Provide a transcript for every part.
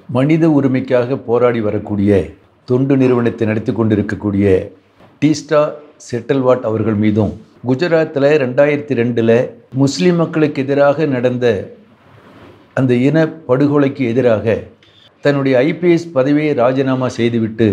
மனித உரிமைக்காக போராடி வரக்கூடிய தொண்டு நிறுவனத்தை நடத்தி கொண்டிருக்கக்கூடிய டீஸ்டா செட்டல்வாட் அவர்கள் மீதும் குஜராத்தில் ரெண்டாயிரத்தி ரெண்டில் முஸ்லிம் மக்களுக்கு எதிராக நடந்த அந்த இன படுகொலைக்கு எதிராக தன்னுடைய ஐபிஎஸ் பதவியை ராஜினாமா செய்துவிட்டு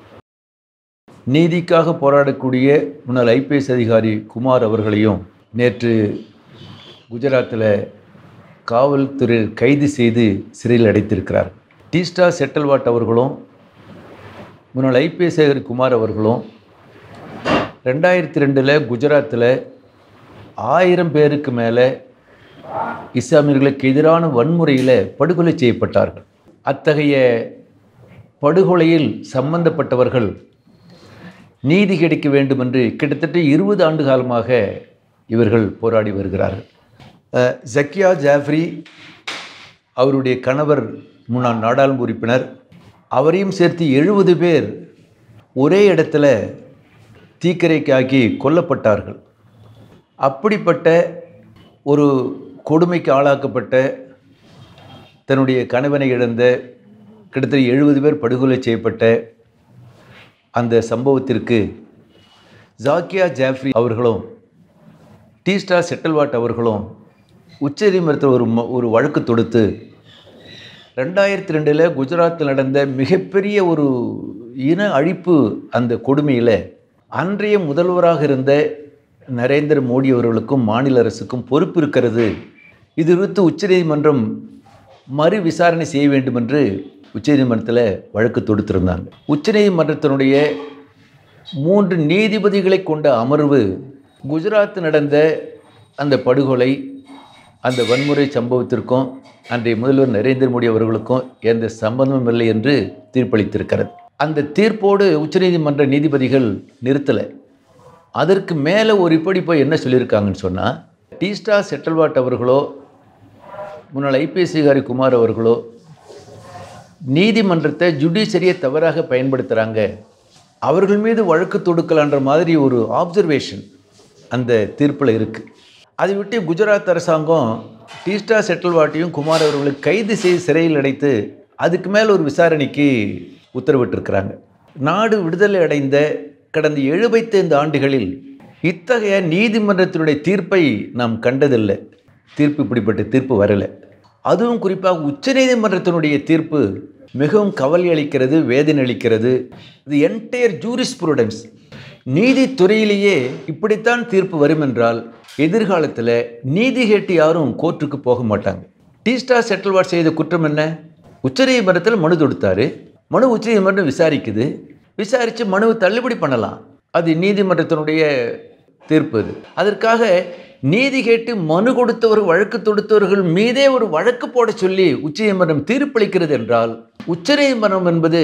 நீதிக்காக போராடக்கூடிய முன்னாள் ஐபிஎஸ் அதிகாரி குமார் அவர்களையும் நேற்று குஜராத்தில் காவல்துறை கைது செய்து சிறையில் அடைத்திருக்கிறார் டீஸ்டா செட்டல்வாட் அவர்களும் முன்னாள் ஐபிஎஸ் அதிகாரி குமார் அவர்களும் ரெண்டாயிரத்தி ரெண்டில் குஜராத்தில் ஆயிரம் பேருக்கு மேலே இஸ்லாமியர்களுக்கு எதிரான வன்முறையில் படுகொலை செய்யப்பட்டார்கள் அத்தகைய படுகொலையில் சம்பந்தப்பட்டவர்கள் நீதி கிடைக்க வேண்டும் என்று கிட்டத்தட்ட இருபது ஆண்டு காலமாக இவர்கள் போராடி வருகிறார்கள் அஹ், ஜக்கியா ஜாஃப்ரி அவருடைய கணவர் முன்னாள் நாடாளுமன்ற உறுப்பினர் அவரையும் சேர்த்து எழுபது பேர் ஒரே இடத்துல தீக்கிரைக்காக்கி கொல்லப்பட்டார்கள் அப்படிப்பட்ட ஒரு கொடுமைக்கு ஆளாக்கப்பட்ட தன்னுடைய கணவனை இழந்த கிட்டத்தட்ட எழுபது பேர் படுகொலை செய்யப்பட்ட அந்த சம்பவத்திற்கு ஜாக்கியா ஜாஃப்ரி அவர்களும் டீஸ்டா செட்டல்வாட் அவர்களும் உச்சநீதிமன்றத்தில் ஒரு ம- ஒரு வழக்கு தொடுத்து ரெண்டாயிரத்தி ரெண்டில் குஜராத்தில் நடந்த மிகப்பெரிய ஒரு இன அழிப்பு அந்த கொடுமையில் அன்றைய முதல்வராக இருந்த நரேந்திர மோடி அவர்களுக்கும் மாநில அரசுக்கும் பொறுப்பு இருக்கிறது இது குறித்து உச்சநீதிமன்றம் மறு விசாரணை செய்ய வேண்டும் என்று உச்சநீதிமன்றத்தில் வழக்கு தொடுத்திருந்தாங்க உச்சநீதிமன்றத்தினுடைய மூன்று நீதிபதிகளை கொண்ட அமர்வு குஜராத் நடந்த அந்த படுகொலை அந்த வன்முறை சம்பவத்திற்கும் அன்றைய முதல்வர் நரேந்திர மோடி அவர்களுக்கும் எந்த சம்பந்தமும் இல்லை என்று தீர்ப்பளித்திருக்கிறது அந்த தீர்ப்போடு உச்சநீதிமன்ற நீதிபதிகள் நிறுத்தலை அதற்கு மேலே ஒரு இப்படி போய் என்ன சொல்லியிருக்காங்கன்னு சொன்னால் டீஸ்டா செட்டல்வாட் அவர்களோ முன்னாள் ஐபிஎஸ் அதிகாரி குமார் அவர்களோ நீதிமன்றத்தை ஜுடிஷரியை தவறாக பயன்படுத்துகிறாங்க அவர்கள் மீது வழக்கு தொடுக்கலான்ற மாதிரி ஒரு ஆப்சர்வேஷன் அந்த தீர்ப்பில் இருக்குது அதை விட்டு குஜராத் அரசாங்கம் டீஸ்டா செட்டில்வாட்டையும் குமார் அவர்களை கைது செய்து சிறையில் அடைத்து அதுக்கு மேல் ஒரு விசாரணைக்கு உத்தரவிட்டிருக்கிறாங்க நாடு விடுதலை அடைந்த கடந்த எழுபத்தைந்து ஆண்டுகளில் இத்தகைய நீதிமன்றத்தினுடைய தீர்ப்பை நாம் கண்டதில்லை தீர்ப்பு இப்படிப்பட்ட தீர்ப்பு வரலை அதுவும் குறிப்பாக உச்சநீதிமன்றத்தினுடைய தீர்ப்பு மிகவும் கவலை அளிக்கிறது வேதனை அளிக்கிறது இது என்டையர் ஜூரிஸ்புரூடன்ஸ் நீதித்துறையிலேயே இப்படித்தான் தீர்ப்பு வரும் என்றால் எதிர்காலத்தில் நீதி கேட்டு யாரும் கோர்ட்டுக்கு போக மாட்டாங்க டீஸ்டா செட்டில்வாட் செய்த குற்றம் என்ன உச்சநீதிமன்றத்தில் மனு தொடுத்தாரு மனு உச்சநீதிமன்றம் விசாரிக்குது விசாரித்து மனுவை தள்ளுபடி பண்ணலாம் அது நீதிமன்றத்தினுடைய தீர்ப்பு அது அதற்காக நீதி கேட்டு மனு கொடுத்தவர் வழக்கு தொடுத்தவர்கள் மீதே ஒரு வழக்கு போட சொல்லி உச்சநீதிமன்றம் தீர்ப்பளிக்கிறது என்றால் உச்சநீதிமன்றம் என்பது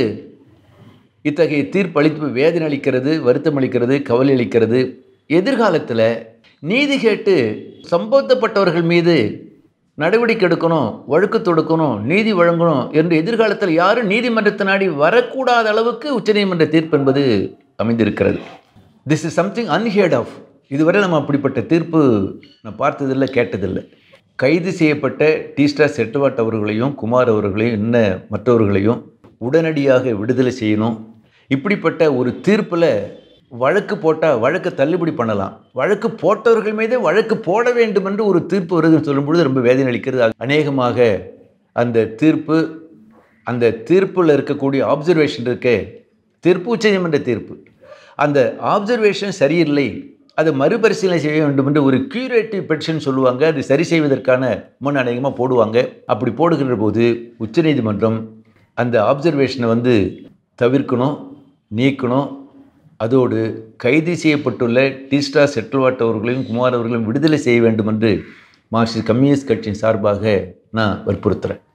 இத்தகைய தீர்ப்பளிப்பு வேதனை அளிக்கிறது வருத்தம் அளிக்கிறது கவலை அளிக்கிறது எதிர்காலத்தில் நீதி கேட்டு சம்பந்தப்பட்டவர்கள் மீது நடவடிக்கை எடுக்கணும் வழக்கு தொடுக்கணும் நீதி வழங்கணும் என்று எதிர்காலத்தில் யாரும் நீதிமன்றத்தை நாடி வரக்கூடாத அளவுக்கு உச்சநீதிமன்ற தீர்ப்பு என்பது அமைந்திருக்கிறது this is something unheard of இதுவரை நம்ம அப்படிப்பட்ட தீர்ப்பு நான் பார்த்ததில்லை கேட்டதில்லை கைது செய்யப்பட்ட டீஸ்டா செட்டுவாட் அவர்களையும் குமார் அவர்களையும் இன்ன மற்றவர்களையும் உடனடியாக விடுதலை செய்யணும் இப்படிப்பட்ட ஒரு தீர்ப்பில் வழக்கு போட்டால் வழக்கை தள்ளுபடி பண்ணலாம் வழக்கு போட்டவர்கள் மீதே வழக்கு போட வேண்டும் என்று ஒரு தீர்ப்பு வருதுன்னு சொல்லும்பொழுது ரொம்ப வேதனை அளிக்கிறது அநேகமாக அந்த தீர்ப்பு அந்த தீர்ப்பில் இருக்கக்கூடிய ஆப்சர்வேஷன் இருக்கே தீர்ப்பு உச்சநீதிமன்ற தீர்ப்பு அந்த ஆப்சர்வேஷன் சரியில்லை அதை மறுபரிசீலனை செய்ய வேண்டும் என்று ஒரு கியூரேட்டிவ் பெட்டிஷன் சொல்லுவாங்க அது சரி செய்வதற்கான மனு அநேகமாக போடுவாங்க அப்படி போடுகின்ற போது உச்சநீதிமன்றம் அந்த ஆப்சர்வேஷனை வந்து தவிர்க்கணும் நீக்கணும் அதோடு கைது செய்யப்பட்டுள்ள டீஸ்டா செட்டில்வாட் அவர்களையும் குமார் அவர்களையும் விடுதலை செய்ய வேண்டும் என்று மார்க்சிஸ்ட் கம்யூனிஸ்ட் கட்சியின் சார்பாக நான் வற்புறுத்துகிறேன்